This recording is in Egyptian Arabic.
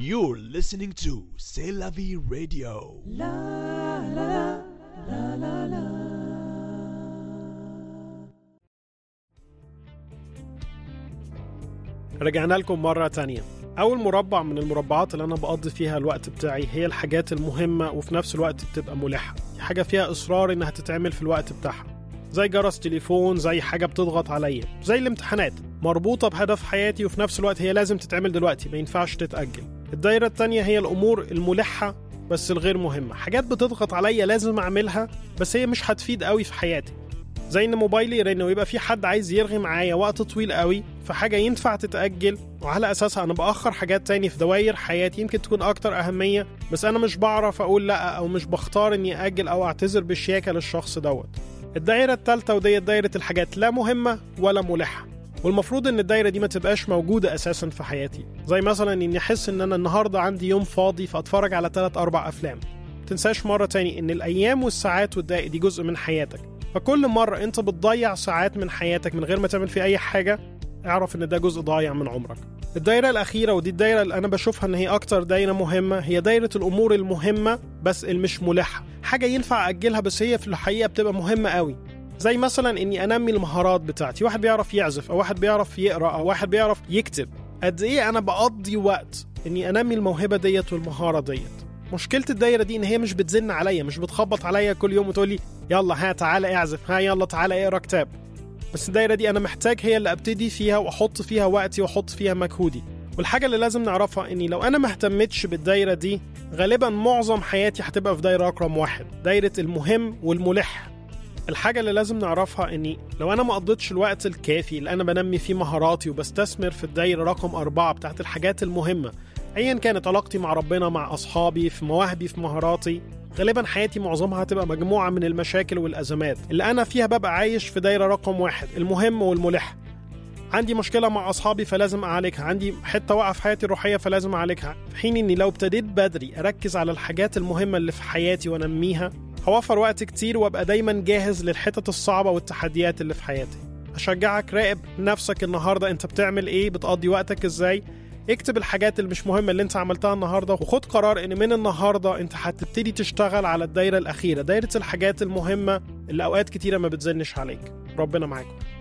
You're listening to C'est la vie radio. رجعنا لكم مرة تانية أول مربع من المربعات اللي أنا بقضي فيها الوقت بتاعي هي الحاجات المهمة وفي نفس الوقت بتبقى ملحة حاجة فيها إصرار إنها تتعمل في الوقت بتاعها زي جرس تليفون زي حاجة بتضغط عليا زي الامتحانات مربوطة بهدف حياتي وفي نفس الوقت هي لازم تتعمل دلوقتي ما ينفعش تتأجل الدايرة التانية هي الأمور الملحة بس الغير مهمة حاجات بتضغط عليا لازم أعملها بس هي مش هتفيد قوي في حياتي زي ان موبايلي يرن ويبقى في حد عايز يرغي معايا وقت طويل قوي في حاجه ينفع تتاجل وعلى اساسها انا باخر حاجات تاني في دواير حياتي يمكن تكون اكتر اهميه بس انا مش بعرف اقول لا او مش بختار اني اجل او اعتذر بالشياكه للشخص دوت الدايره الثالثه وديت دايره الحاجات لا مهمه ولا ملحه والمفروض ان الدايره دي ما تبقاش موجوده اساسا في حياتي زي مثلا اني احس ان انا النهارده عندي يوم فاضي فاتفرج على 3 4 افلام تنساش مرة تاني إن الأيام والساعات والدقائق دي جزء من حياتك فكل مرة أنت بتضيع ساعات من حياتك من غير ما تعمل فيه أي حاجة اعرف إن ده جزء ضايع من عمرك الدايرة الأخيرة ودي الدايرة اللي أنا بشوفها إن هي أكتر دايرة مهمة هي دايرة الأمور المهمة بس المش ملحة حاجة ينفع أجلها بس هي في الحقيقة بتبقى مهمة قوي زي مثلا إني أنمي المهارات بتاعتي واحد بيعرف يعزف أو واحد بيعرف يقرأ أو واحد بيعرف يكتب قد إيه أنا بقضي وقت إني أنمي الموهبة ديت والمهارة ديت مشكلة الدايرة دي إن هي مش بتزن عليا مش بتخبط عليا كل يوم وتقول لي يلا ها تعالى اعزف ها يلا تعالى اقرا كتاب بس الدايرة دي أنا محتاج هي اللي أبتدي فيها وأحط فيها وقتي وأحط فيها مجهودي والحاجة اللي لازم نعرفها إني لو أنا ما اهتمتش بالدايرة دي غالبا معظم حياتي هتبقى في دايرة رقم واحد دايرة المهم والملح الحاجة اللي لازم نعرفها إني لو أنا ما قضيتش الوقت الكافي اللي أنا بنمي فيه مهاراتي وبستثمر في الدايرة رقم أربعة بتاعت الحاجات المهمة ايا كانت علاقتي مع ربنا مع اصحابي في مواهبي في مهاراتي غالبا حياتي معظمها هتبقى مجموعه من المشاكل والازمات اللي انا فيها ببقى عايش في دايره رقم واحد المهم والملح عندي مشكلة مع أصحابي فلازم أعالجها عندي حتة واقعة في حياتي الروحية فلازم أعالجها في حين إني لو ابتديت بدري أركز على الحاجات المهمة اللي في حياتي وأنميها هوفر وقت كتير وأبقى دايما جاهز للحتت الصعبة والتحديات اللي في حياتي أشجعك راقب نفسك النهاردة أنت بتعمل إيه بتقضي وقتك إزاي اكتب الحاجات اللي مش مهمه اللي انت عملتها النهارده وخد قرار ان من النهارده انت هتبتدي تشتغل على الدايره الاخيره دايره الحاجات المهمه اللي اوقات كتيره ما بتزنش عليك ربنا معاكم